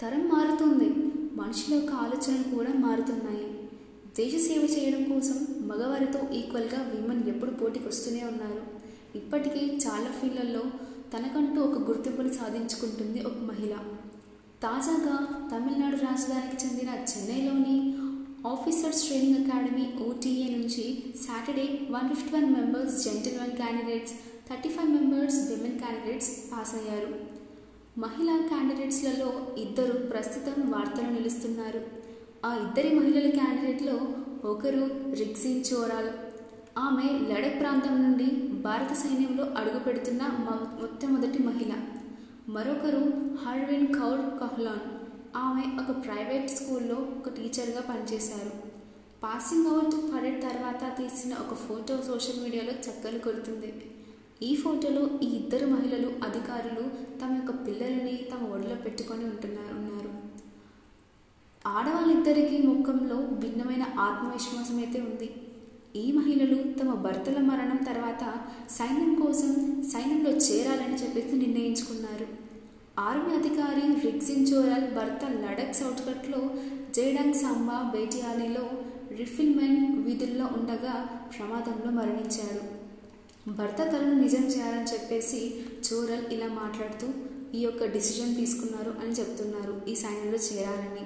తరం మారుతుంది మనుషుల యొక్క ఆలోచనలు కూడా మారుతున్నాయి దేశ సేవ చేయడం కోసం మగవారితో ఈక్వల్గా విమెన్ ఎప్పుడు పోటీకి వస్తూనే ఉన్నారు ఇప్పటికీ చాలా ఫీల్డ్లలో తనకంటూ ఒక గుర్తింపును సాధించుకుంటుంది ఒక మహిళ తాజాగా తమిళనాడు రాజధానికి చెందిన చెన్నైలోని ఆఫీసర్స్ ట్రైనింగ్ అకాడమీ ఓటీఏ నుంచి Saturday one fifty one members gentleman candidates thirty five members women candidates pass అయ్యారు మహిళా క్యాండిడేట్స్లలో ఇద్దరు ప్రస్తుతం వార్తలు నిలుస్తున్నారు ఆ ఇద్దరి మహిళల క్యాండిడేట్లో ఒకరు రిక్సిన్ చోరాల్ ఆమె లడక్ ప్రాంతం నుండి భారత సైన్యంలో అడుగుపెడుతున్న మ- మొట్టమొదటి మహిళ మరొకరు హర్విన్ కౌర్ కహ్లాన్ ఆమె ఒక ప్రైవేట్ స్కూల్లో ఒక టీచర్గా పనిచేశారు పాసింగ్ అవుట్ పరేడ్ తర్వాత తీసిన ఒక ఫోటో సోషల్ మీడియాలో చక్కలు కొడుతుంది ఈ ఫోటోలో ఈ ఇద్దరు మహిళలు అధికారులు తమ యొక్క పిల్లలని తమ ఒడిలో పెట్టుకొని ఉంటున్నారు ఉన్నారు ఆడవాళ్ళిద్దరికీ ముఖంలో భిన్నమైన ఆత్మవిశ్వాసం అయితే ఉంది ఈ మహిళలు తమ భర్తల మరణం తర్వాత సైన్యం కోసం సైన్యంలో చేరాలని చెప్పేసి నిర్ణయించుకున్నారు ఆర్మీ అధికారి రిక్సిన్ చోరాల్ భర్త లడక్ సౌట్కట్లో జేడంగ్ సాంబా బేటియాలీలో రిఫిల్మెంట్ విధుల్లో ఉండగా ప్రమాదంలో మరణించాడు భర్త కలను నిజం చేయాలని చెప్పేసి చోరల్ ఇలా మాట్లాడుతూ ఈ యొక్క డిసిజన్ తీసుకున్నారు అని చెప్తున్నారు ఈ సైన్యంలో చేరాలని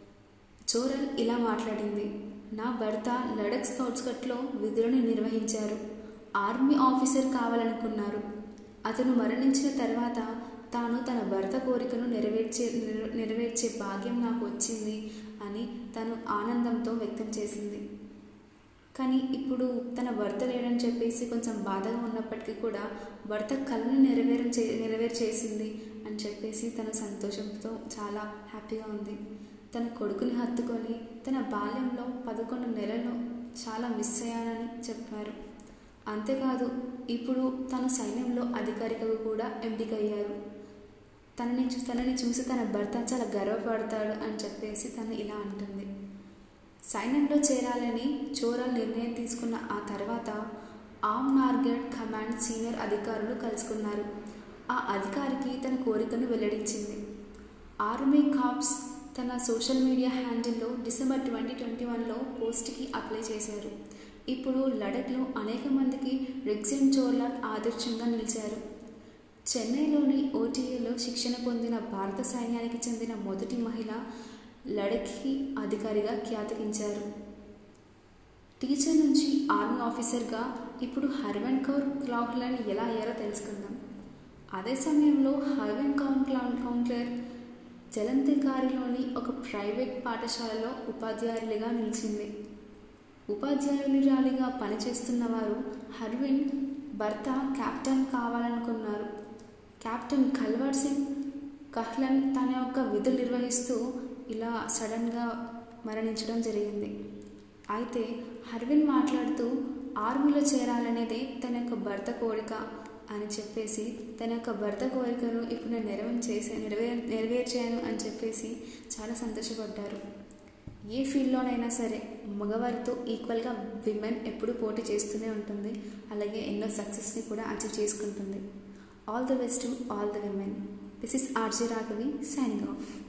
చోరల్ ఇలా మాట్లాడింది నా భర్త లడక్ స్కౌట్స్ కట్లో విధులను నిర్వహించారు ఆర్మీ ఆఫీసర్ కావాలనుకున్నారు అతను మరణించిన తర్వాత తాను తన భర్త కోరికను నెరవేర్చే నెర- నెరవేర్చే భాగ్యం నాకు వచ్చింది అని తను ఆనందంతో వ్యక్తం చేసింది కానీ ఇప్పుడు తన భర్త లేడని చెప్పేసి కొంచెం బాధగా ఉన్నప్పటికీ కూడా భర్త కలను నెరవేరం చే నెరవేర్చేసింది అని చెప్పేసి తన సంతోషంతో చాలా హ్యాపీగా ఉంది తన కొడుకుని హత్తుకొని తన బాల్యంలో పదకొండు నెలలు చాలా మిస్ అయ్యానని చెప్పారు అంతేకాదు ఇప్పుడు తను సైన్యంలో అధికారికగా కూడా ఎంపికయ్యారు తనని చూ- తనని చూసి తన భర్త చాలా గర్వపడతాడు అని చెప్పేసి తను ఇలా అంటుంది సైన్యంలో చేరాలని చోరాల్ నిర్ణయం తీసుకున్న ఆ తర్వాత ఆమ్ నార్గెట్ కమాండ్ సీనియర్ అధికారులు కలుసుకున్నారు ఆ అధికారికి తన కోరికను వెల్లడించింది ఆర్మీ కాప్స్ తన సోషల్ మీడియా హ్యాండిల్లో డిసెంబర్ ట్వంటీ ట్వంటీ వన్లో పోస్ట్కి అప్లై చేశారు ఇప్పుడు లడఖ్లో అనేక మందికి రెగ్జిన్ చోర్లాల్ ఆదర్శంగా నిలిచారు చెన్నైలోని ఓటీఏలో శిక్షణ పొందిన భారత సైన్యానికి చెందిన మొదటి మహిళ లడఖ్కి అధికారిగా ఖ్యాతికించారు టీచర్ నుంచి ఆర్మీ ఆఫీసర్గా ఇప్పుడు హర్వన్ కౌర్ క్లాహ్లను ఎలా అయ్యారో తెలుసుకుందాం అదే సమయంలో హర్వన్ కౌన్ క్లౌన్ కౌంటర్ జలంతికారిలోని ఒక ప్రైవేట్ పాఠశాలలో ఉపాధ్యాయులుగా నిలిచింది ఉపాధ్యాయురాలిగా పనిచేస్తున్న వారు హర్విన్ భర్త కెప్టెన్ కావాలనుకున్నారు కెప్టెన్ కల్వర్ సింగ్ కహ్లన్ తన యొక్క విధులు నిర్వహిస్తూ ఇలా సడన్గా మరణించడం జరిగింది అయితే హర్విన్ మాట్లాడుతూ ఆర్మీలో చేరాలనేదే తన యొక్క భర్త కోరిక అని చెప్పేసి తన యొక్క భర్త కోరికను ఇప్పుడు నేను నెరవేర్ చేసే నెరవేర్ నెరవేర్చాను అని చెప్పేసి చాలా సంతోషపడ్డారు ఏ ఫీల్డ్లోనైనా సరే మగవారితో ఈక్వల్గా విమెన్ ఎప్పుడూ పోటీ చేస్తూనే ఉంటుంది అలాగే ఎన్నో సక్సెస్ని కూడా అచీవ్ చేసుకుంటుంది all the best to all the women this is RJ Raghavi signing of